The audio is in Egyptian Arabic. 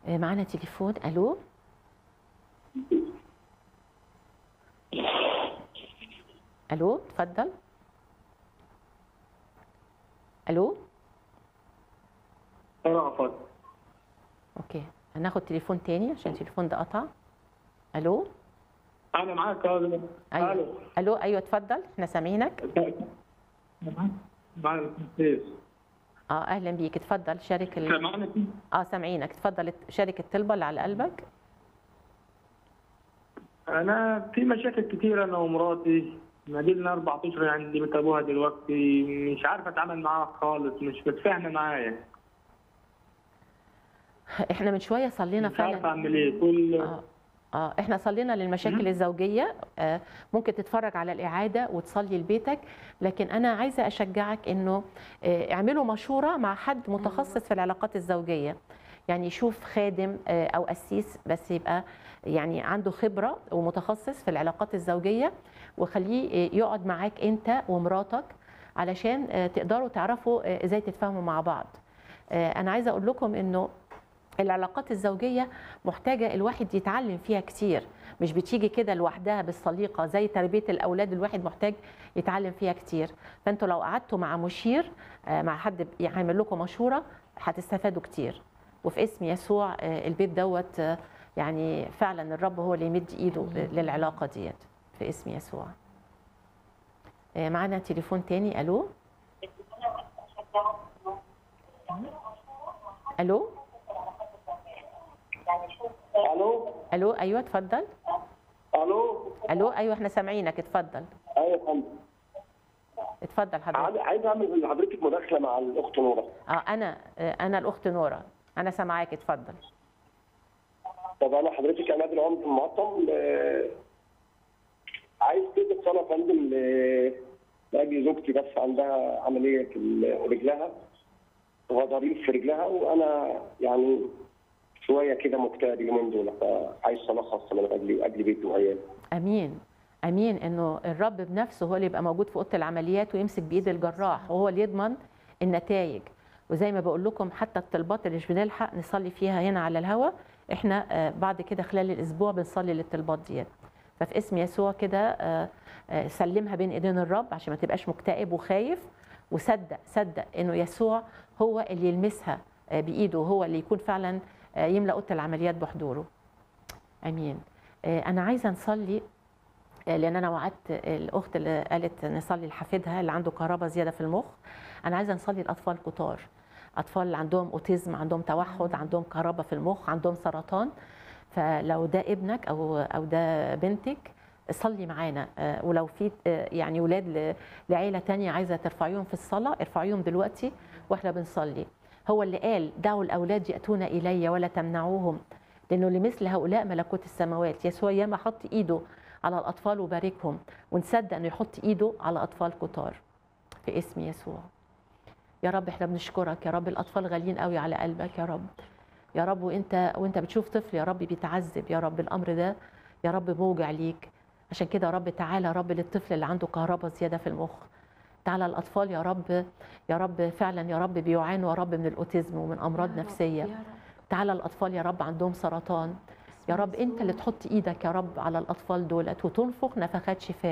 آه، معانا تليفون الو الو اتفضل الو انا اتفضل اوكي هناخد تليفون تاني عشان التليفون ده قطع الو انا معاك يا أهلا. ايوه الو الو ايوه اتفضل احنا سامعينك معاك كويس اه اهلا بيك اتفضل شارك ال... معانا اه سامعينك اتفضل شارك الطلبه اللي على قلبك انا في مشاكل كتير انا ومراتي ما دي لنا اربع اشهر عندي بنت ابوها دلوقتي مش عارف اتعامل معاها خالص مش متفاهمه معايا احنا من شويه صلينا مش عارف فعلا اعمل ايه كل اه اه احنا صلينا للمشاكل مم. الزوجيه آه ممكن تتفرج على الاعاده وتصلي لبيتك لكن انا عايزه اشجعك انه آه اعملوا مشوره مع حد متخصص في العلاقات الزوجيه يعني يشوف خادم آه او قسيس بس يبقى يعني عنده خبره ومتخصص في العلاقات الزوجيه وخليه آه، يقعد معاك انت ومراتك علشان آه، تقدروا تعرفوا آه، ازاي تتفاهموا مع بعض آه، انا عايزه اقول لكم انه العلاقات الزوجيه محتاجه الواحد يتعلم فيها كتير مش بتيجي كده لوحدها بالسليقه زي تربيه الاولاد الواحد محتاج يتعلم فيها كتير فانتوا لو قعدتوا مع مشير آه، مع حد يعمل لكم مشوره هتستفادوا كتير وفي اسم يسوع آه، البيت دوت آه، يعني فعلا الرب هو اللي يمد ايده للعلاقه ديت في اسم يسوع آه، معانا تليفون تاني الو الو الو الو ايوه اتفضل الو الو ايوه احنا سامعينك اتفضل ايوه يا فندم اتفضل حضرتك عايز- عايز اعمل من حضرتك مداخله مع الاخت نوره اه انا آه، انا الاخت نوره انا سامعاك اتفضل طب انا حضرتك عماد العمد المعطم آه، عايز تدي صلاه يا فندم ل- لاجل زوجتي بس عندها عمليه في ال- رجلها وغضاريف في رجلها وانا يعني شويه كده مكتئب اليومين دول فعايز صلاه خاصه من اجلي واجل بيتي وعيالي امين امين انه الرب بنفسه هو اللي يبقى موجود في اوضه العمليات ويمسك بايد الجراح وهو اللي يضمن النتائج وزي ما بقول لكم حتى الطلبات اللي مش بنلحق نصلي فيها هنا على الهوا احنا آه، بعد كده خلال الاسبوع بنصلي للطلبات ديت ففي اسم يسوع كده آه، آه، سلمها بين ايدين الرب عشان ما تبقاش مكتئب وخايف وصدق صدق انه يسوع هو اللي يلمسها آه، بايده وهو اللي يكون فعلا آه، يملا اوضه العمليات بحضوره امين آه، انا عايزه نصلي لان انا وعدت الاخت اللي قالت نصلي لحفيدها اللي عنده كهرباء زياده في المخ انا عايزه نصلي لاطفال كتار اطفال اللي عندهم اوتيزم عندهم توحد عندهم كهرباء في المخ عندهم سرطان فلو ده ابنك او او ده بنتك صلي معانا آه، ولو في آه، يعني ولاد ل- لعيله تانية عايزه ترفعيهم في الصلاه ارفعيهم دلوقتي واحنا بنصلي هو اللي قال دعوا الاولاد ياتون الي ولا تمنعوهم لانه لمثل هؤلاء ملكوت السماوات يسوع ياما حط ايده على الاطفال وباركهم ونصدق انه يحط ايده على اطفال كتار في اسم يسوع يا رب احنا بنشكرك يا رب الاطفال غاليين قوي على قلبك يا رب يا رب وانت وانت بتشوف طفل يا رب بيتعذب يا رب الامر ده يا رب موجع ليك عشان كده يا رب تعالى يا رب للطفل اللي عنده كهرباء زياده في المخ تعالى الاطفال يا رب يا رب فعلا يا رب بيعانوا يا رب من الاوتيزم ومن امراض نفسيه تعالى الاطفال يا رب عندهم سرطان يا رب انت اللي تحط ايدك يا رب على الاطفال دولت وتنفخ نفخات شفاء